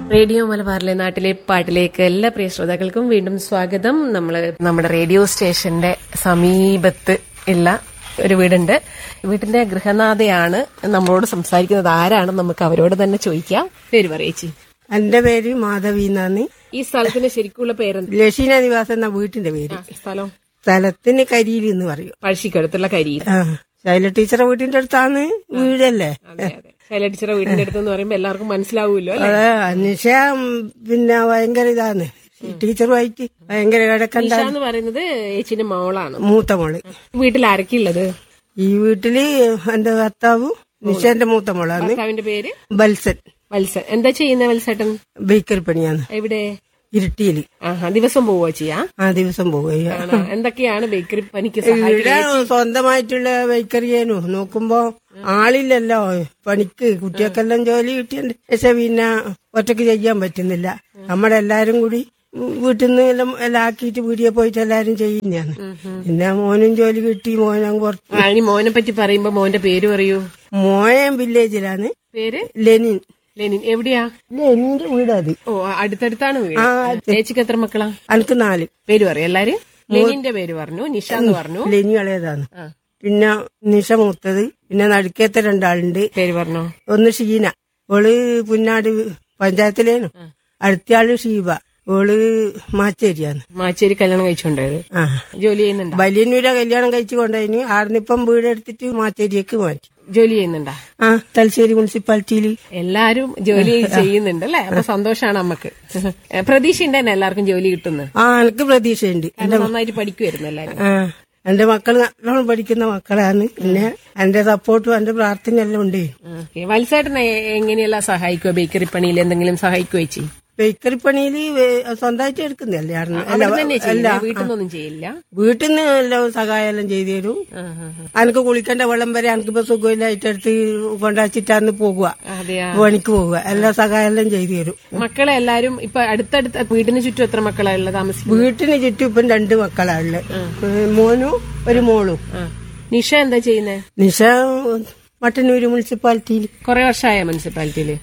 Radio മലബാറിലെ നാട്ടിലെ പാട്ടിലേക്ക് എല്ലാ പ്രിയ ശ്രോതാക്കൾക്കും വീണ്ടും സ്വാഗതം നമ്മൾ നമ്മുടെ റേഡിയോ സ്റ്റേഷന്റെ സമീപത്ത് ഉള്ള ഒരു വീടുണ്ട് വീട്ടിന്റെ ഗൃഹനാഥയാണ് നമ്മളോട് സംസാരിക്കുന്നത് ആരാണെന്ന് നമുക്ക് അവരോട് തന്നെ ചോദിക്കാം പേര് പറയേച്ചി എന്റെ പേര് മാധവി എന്നാണ് ഈ സ്ഥലത്തിന്റെ ശരിക്കുള്ള പേരെന്ത് ലക്ഷീന നിവാസം എന്ന വീട്ടിന്റെ പേര് സ്ഥലം സ്ഥലത്തിന് കരിയിൽ എന്ന് പറയും പഴശ്ശിക്കടുത്തുള്ള കരിയിൽ ആ ശൈല ടീച്ചറെ വീട്ടിന്റെ അടുത്താണ് വീടല്ലേ അതെ അതെ ശൈല ടീച്ചറെ വീടിന്റെ അടുത്തെന്ന് പറയുമ്പോ എല്ലാവർക്കും മനസ്സിലാവുമല്ലോ അല്ലെ അതെ അന്വേഷ പിന്നെ ഭയങ്കര ഇതാണ് ടീച്ചറുമായിട്ട് ഭയങ്കര കിടക്കണ്ട നിഷ എന്ന് പറയുന്നത് ഏച്ചിന്റെ മോളാണ് മൂത്ത മോള് വീട്ടിൽ ആരൊക്കെയുള്ളത് ഈ വീട്ടില് എന്റെ ഭർത്താവും നിഷന്റെ മൂത്ത മോളാണ് ഭർത്താവിന്റെ പേര് ബൽസൻ വത്സൻ എന്താ ചെയ്യുന്ന വത്സേട്ടൻ ബേക്കറി പണിയാണ് എവിടെ ഇരുട്ടിയില് ആഹാ ദിവസം പോവുക ചെയ്യാ ആ ദിവസം പോവുക ആണോ? എന്തൊക്കെയാണ് ബേക്കറി പണിക്ക് സഹായിക്കുന്നത് ഇവിടെ സ്വന്തമായിട്ടുള്ള ബേക്കറിയേനു നോക്കുമ്പോ ആളില്ലല്ലോ പണിക്ക് കുട്ടികൾക്കെല്ലാം ജോലി കിട്ടിയുണ്ട് പക്ഷെ പിന്നെ ഒറ്റക്ക് ചെയ്യാൻ പറ്റുന്നില്ല നമ്മളെല്ലാരും കൂടി വീട്ടിൽ നിന്ന് എല്ലാം എല്ലാം ആക്കിയിട്ട് വീടിയെ പോയിട്ട് എല്ലാരും ചെയ്യുന്നതാണ് പിന്നെ മോനും ജോലി കിട്ടി മോനും കുറച്ച് ആ, ഇനി മോനെ പറ്റി പറയുമ്പോ മോന്റെ പേര് പറയൂ മോയം വില്ലേജിലാണ് പേര് ലെനിൻ ലെനിൻ എവിടെയാ ലെനിന്റെ വീടത് ഓ അടുത്തടുത്താണ് വീട് ചേച്ചിക്ക് എത്ര മക്കളാ എനിക്ക് നാല് പേര് പറയും എല്ലാരും ലെനിന്റെ പേര് പറഞ്ഞു നിഷ എന്ന് പറഞ്ഞു ലെനി ഇളയതാണ് ആ, പിന്നെ നിഷ മൂത്തത് പിന്നെ നടുക്കത്തെ രണ്ടാളുണ്ട് പേര് പറഞ്ഞോ ഒന്ന് ഷീന ഓള് പുന്നാട് പഞ്ചായത്തിലേനു അടുത്തയാള് ഷീബ ഓള് മാച്ചേരിയാണ് മാച്ചേരി കല്യാണം കഴിച്ചുകൊണ്ടായത് ആ ജോലി ചെയ്യുന്നുണ്ടോ വലിയന്നൂര കല്യാണം കഴിച്ചു കൊണ്ടുപോയിന് ആടിനിപ്പം വീടെടുത്തിട്ട് മാച്ചേരിയേക്ക് മാറ്റി ജോലി ചെയ്യുന്നുണ്ടാ ആ തലശ്ശേരി മുനിസിപ്പാലിറ്റിയിൽ എല്ലാരും ജോലി ചെയ്യുന്നുണ്ട് അല്ലെ അപ്പൊ സന്തോഷാണ് നമ്മക്ക് പ്രതീക്ഷ ഉണ്ടെന്നെ എല്ലാവർക്കും ജോലി കിട്ടുന്നത് ആ എനിക്ക് പ്രതീക്ഷയുണ്ട് കാരണം നന്നായിട്ട് പഠിക്കുമായിരുന്നു എല്ലാരും ആ എന്റെ മക്കൾ നല്ലോണം പഠിക്കുന്ന മക്കളാണ് പിന്നെ എന്റെ സപ്പോർട്ടും എന്റെ പ്രാർത്ഥനയെല്ലാം ഉണ്ട് ഓക്കേ. വത്സേട്ടനെ എങ്ങനെയെല്ലാം സഹായിക്കുവോ ബേക്കറി പണിയിൽ എന്തെങ്കിലും സഹായിക്കുവോ ചേച്ചി ബേക്കറി പണിയിൽ സ്വന്തമായിട്ട് എടുക്കുന്നല്ലേ ആടുന്ന് അവിടെ തന്നെ ചെയ്യില്ല വീട്ടിൽ നിന്നൊന്നും ചെയ്യില്ല വീട്ടിൽ നിന്ന് എല്ലാം സഹായം എല്ലാം ചെയ്തു തരും ആ, ആ, ആ. അനക്ക് കുളിക്കേണ്ട വെള്ളം വരെ അനക്കിപ്പോ സുഖമില്ലായിട്ട് എടുത്ത് കൊണ്ടാച്ചിട്ടാന്ന് പോകുക അതെയാ പണിക്ക് പോവുക എല്ലാ സഹായം എല്ലാം ചെയ്തു തരും മക്കളെ എല്ലാരും ഇപ്പൊ അടുത്തടുത്ത വീടിന് ചുറ്റും എത്ര മക്കളാ ഉള്ളത് താമസിക്കുന്നത് വീട്ടിന് ചുറ്റും ഇപ്പം രണ്ട് മക്കളാ ഉള്ളത് മോനും ഒരു മോളും ആ. നിഷ എന്താ ചെയ്യുന്നേ നിഷ മട്ടന്നൂര് മുനിസിപ്പാലിറ്റിയിൽ കൊറേ വർഷമായ മുനിസിപ്പാലിറ്റിയില്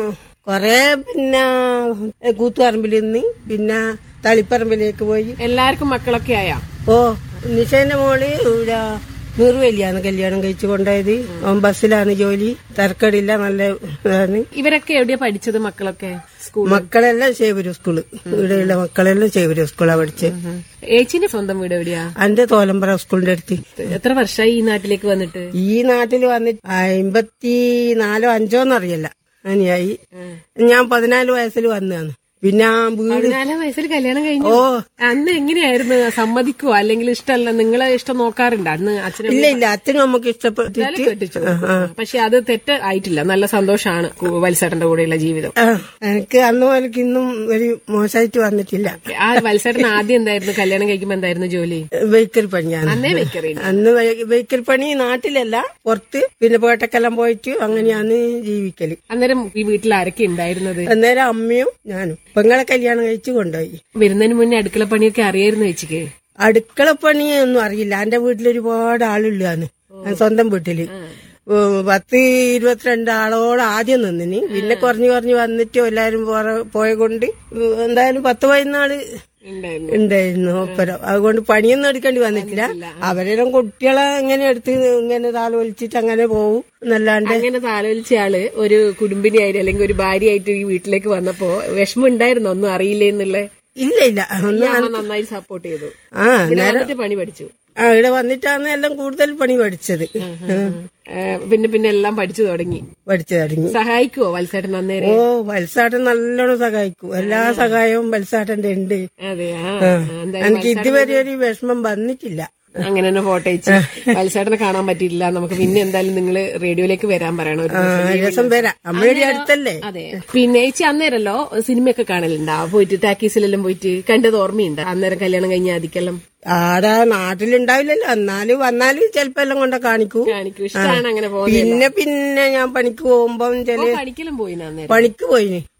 കൊറേ പിന്നെ കൂത്തുപറമ്പിൽ നിന്ന് പിന്നെ തളിപ്പറമ്പിലേക്ക് പോയി എല്ലാവർക്കും മക്കളൊക്കെ ആയാ ഓ നിഷേന്റെ മോള് ഇവിടെ നീർവേലിയാണ് കല്യാണം കഴിച്ചു കൊണ്ടായത് അവൻ ബസ്സിലാണ് ജോലി തരക്കടില്ല നല്ല ഇതാണ് ഇവരൊക്കെ എവിടെയാ പഠിച്ചത് മക്കളൊക്കെ സ്കൂൾ മക്കളെല്ലാം ശേവരു സ്കൂള് ഇവിടെയുള്ള മക്കളെല്ലാം ശേവരു സ്കൂളാ പഠിച്ചത് ഏച്ചിന്റെ സ്വന്തം വീട് എവിടെയാ എന്റെ തോലമ്പറ സ്കൂളിന്റെ അടുത്ത് എത്ര വർഷമായി ഈ നാട്ടിലേക്ക് വന്നിട്ട് ഈ നാട്ടിൽ വന്നിട്ട് അമ്പത്തി നാലോ അഞ്ചോന്നറിയല്ല അങ്ങനെയായി ഞാൻ പതിനാല് വയസ്സിൽ വന്നതാണ് പിന്നെ ആ വീട് പതിനാലാം വയസ്സിൽ കല്യാണം കഴിഞ്ഞു ഓ അന്ന് എങ്ങനെയായിരുന്നു സമ്മതിക്കുവോ അല്ലെങ്കിൽ ഇഷ്ടമല്ല നിങ്ങളെ ഇഷ്ടം നോക്കാറുണ്ട് അന്ന് അച്ഛനും ഇല്ല ഇല്ല അച്ഛനും നമുക്ക് ഇഷ്ടപ്പെട്ടിട്ട് കെട്ടിച്ചു പക്ഷെ അത് തെറ്റ് ആയിട്ടില്ല നല്ല സന്തോഷമാണ് വത്സേട്ടന്റെ കൂടെയുള്ള ജീവിതം ആ, എനിക്ക് അന്ന് പോലേക്ക് ഇന്നും ഒരു മോശമായിട്ട് വന്നിട്ടില്ല ആ വത്സേട്ടൻ ആദ്യം എന്തായിരുന്നു കല്യാണം കഴിക്കുമ്പോ എന്തായിരുന്നു ജോലി ബേക്കറി പണിയാണ് അന്നേ വെക്കറി അന്ന് വേ- ബേക്കറി പണി നാട്ടിലല്ല പുറത്ത് പിന്നെ പേട്ടക്കെല്ലാം പോയിട്ട് അങ്ങനെയാണ് ജീവിക്കല് അന്നേരം ഈ വീട്ടിൽ ആരൊക്കെ ഉണ്ടായിരുന്നത് അന്നേരം അമ്മയും ഞാനും പെങ്ങളെ കല്യാണം കഴിച്ചു കൊണ്ടുപോയി വരുന്നതിന് മുന്നേ അടുക്കള പണിയൊക്കെ അറിയായിരുന്നു ചേച്ചിക്ക് അടുക്കള പണിയൊന്നും അറിയില്ല എന്റെ വീട്ടിൽ ഒരുപാട് ആളുള്ളതാണ് സ്വന്തം വീട്ടില് ഉം, പത്ത് ഇരുപത്തിരണ്ട് ആളോളം ആദ്യം നിന്നിന് പിന്നെ കുറഞ്ഞു കുറഞ്ഞു വന്നിട്ട് എല്ലാരും പുറ- പോയ കൊണ്ട് എന്തായാലും പത്ത് പതിനാള് ഉണ്ടായിരുന്നു ഉണ്ടായിരുന്നു ഒപ്പരം അതുകൊണ്ട് പണിയൊന്നും എടുക്കേണ്ടി വന്നിട്ടില്ല അവരെല്ലാം കുട്ടികളെ ഇങ്ങനെ എടുത്ത് ഇങ്ങനെ താലോലിച്ചിട്ട് അങ്ങനെ പോവും എന്നല്ലാണ്ട് അങ്ങനെ താലോലിച്ച ആള് ഒരു കുടുംബിനിയായിട്ട് അല്ലെങ്കിൽ ഒരു ഭാര്യയായിട്ട് ഈ വീട്ടിലേക്ക് വന്നപ്പോ വിഷമം ഉണ്ടായിരുന്നോ ഒന്നും അറിയില്ലേ എന്നുള്ള ഇല്ല ഇല്ല ഒന്നും അമ്മ നന്നായി സപ്പോർട്ട് ചെയ്തു ആ ഇവിടെ നേരം വന്നിട്ട് പണി പഠിച്ചു ആ ഇവിടെ വന്നിട്ടാണ് എല്ലാം കൂടുതൽ പണി പഠിച്ചത് ഉം. ഏ, പിന്നെ പിന്നെ എല്ലാം പഠിച്ചു തുടങ്ങി പഠിച്ചു തുടങ്ങി സഹായിക്കുവോ വത്സേട്ടൻ അന്നേരം ഓ വത്സാട്ടൻ നല്ലോണം സഹായിക്കും എല്ലാ സഹായവും വത്സാട്ടന്റെ ഉണ്ട് അതെ ആ ആ. എന്തായാലും എനിക്ക് ഇതുവരെ ഒരു വിഷമം വന്നിട്ടില്ല അങ്ങനെ തന്നെ ഫോട്ടോ അയച്ചു വത്സേട്ടനെ കാണാൻ പറ്റിയില്ല നമുക്ക് പിന്നെ എന്തായാലും നിങ്ങൾ റേഡിയോയിലേക്ക് വരാൻ പറയണം ഒരു ആ ദിവസം. രസം വരാം നമ്മളുടെ അടുത്തല്ലേ അതെ പിന്നെ ചേച്ചി അന്നേരല്ലോ സിനിമയൊക്കെ കാണലുണ്ടാ പോയിട്ട് ടാക്കീസിലെല്ലാം പോയിട്ട് കണ്ടത് ഓർമ്മയുണ്ട് അന്നേരം കല്യാണം കഴിഞ്ഞ ആദിക്കെല്ലാം ആടെ നാട്ടിലുണ്ടാവില്ലല്ലോ എന്നാലും വന്നാലും ചിലപ്പോ എല്ലാം കൊണ്ട കാണിക്കൂ കാണിക്കും ഇഷ്ടമാണ് അങ്ങനെ പോകുന്നത് പിന്നെ പിന്നെ ഞാൻ പണിക്ക് പോകുമ്പം ചില പഠിക്കലും പോയിന് അന്നേരം പണിക്ക് പോയിന്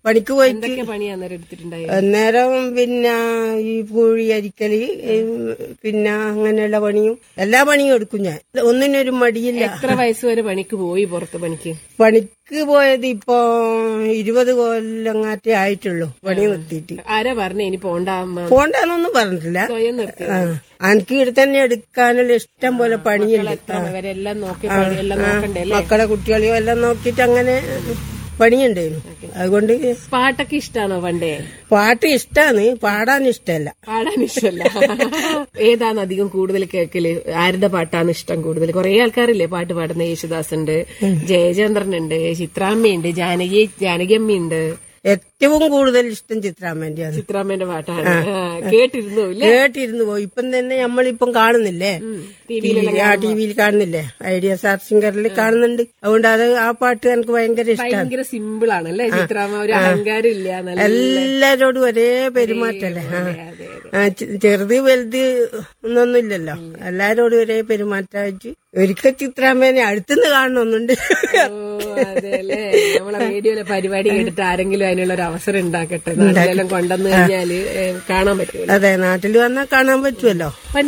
പണിക്ക് പോയിട്ട് എന്തൊക്കെ പണിയാ അന്നേരം എടുത്തിട്ടുണ്ടായത് അന്നേരം പിന്നെ ഈ പൂഴി അരിക്കല് ഉം, പിന്നെ അങ്ങനെയുള്ള പണിയും എല്ലാ പണിയും എടുക്കും ഞാൻ ഒന്നിനൊരു മടിയില്ല എത്ര വയസ്സ് വരെ പണിക്ക് പോയി പുറത്ത് പണിക്ക് പണിക്ക് പോയത് ഇപ്പൊ ഇരുപത് കൊല്ലങ്ങാറ്റേ ആയിട്ടുള്ളൂ പണി നിർത്തിയിട്ട് ആരാ പറഞ്ഞ ഇനി പോണ്ട അമ്മ പോണ്ടെന്നൊന്നും പറഞ്ഞിട്ടില്ല സ്വയം നിർത്തി ആ എനിക്ക് ഇവിടെ തന്നെ എടുക്കാനുള്ള ഇഷ്ടം പോലെ പണിയുണ്ട് എത്ര അവരെല്ലാം നോക്കി എല്ലാം നോക്കണ്ടേ അല്ലേ മക്കളെ കുട്ടികളെയും എല്ലാം നോക്കിയിട്ട് അങ്ങനെ പണിയുണ്ടായിരുന്നു അതുകൊണ്ട് പാട്ടൊക്കെ ഇഷ്ടാണോ പണ്ടേ പാട്ട് ഇഷ്ടാണ് പാടാൻ ഇഷ്ടമല്ല പാടാൻ ഇഷ്ടമല്ല ഏതാണ് അധികം കൂടുതൽ കേൾക്കല് ആരുടെ പാട്ടാണ് ഇഷ്ടം കൂടുതൽ കുറെ ആൾക്കാരില്ലേ പാട്ട് പാടുന്ന യേശുദാസ് ഉണ്ട് ജയചന്ദ്രൻ ഉണ്ട് ചിത്രാമ്മയുണ്ട് ജാനകി ജാനകിയമ്മയുണ്ട് ഏറ്റവും കൂടുതൽ ഇഷ്ടം ചിത്രാമ്മേന്റെയാണ് ചിത്രാമ്മയുടെ പാട്ടാണ് ആ, കേട്ടിരുന്നു ഇല്ലേ കേട്ടിരുന്നു പോയി ഇപ്പം തന്നെ നമ്മളിപ്പം കാണുന്നില്ലേ ആ ടി വിയിൽ കാണുന്നില്ലേ ഐഡിയ സ്റ്റാർ സിംഗറിൽ കാണുന്നുണ്ട് അതുകൊണ്ട് അത് ആ പാട്ട് എനിക്ക് ഭയങ്കര ഇഷ്ടമാണ് ഭയങ്കര സിമ്പിൾ ആണല്ലേ ചിത്രാമ്മ ഒരു അഹങ്കാരം ഇല്ല നല്ല എല്ലാരോടും ഒരേ പെരുമാറ്റല്ലേ ആ. ആ, ചെ- ചെറുത് വലുത് എന്നൊന്നുമില്ലല്ലോ എല്ലാരോടും ഒരേ പെരുമാറ്റമായിട്ട് ഒരിക്കൽ ചിത്രാമ്മേനെ അടുത്തുനിന്ന് കാണണമെന്നുണ്ട് ഓ അതെല്ലേ നമ്മളെ റേഡിയോയിലെ പരിപാടി കേട്ടിട്ട് ആരെങ്കിലും അതിനുള്ള ഒരു അവസരം ഉണ്ടാക്കട്ടെ നാട്ടിലെല്ലാം കൊണ്ടുവന്നു കഴിഞ്ഞാല് ഏ, കാണാൻ പറ്റുമല്ലോ അതെ നാട്ടിൽ വന്നാൽ കാണാൻ പറ്റുമല്ലോ പണ്ട്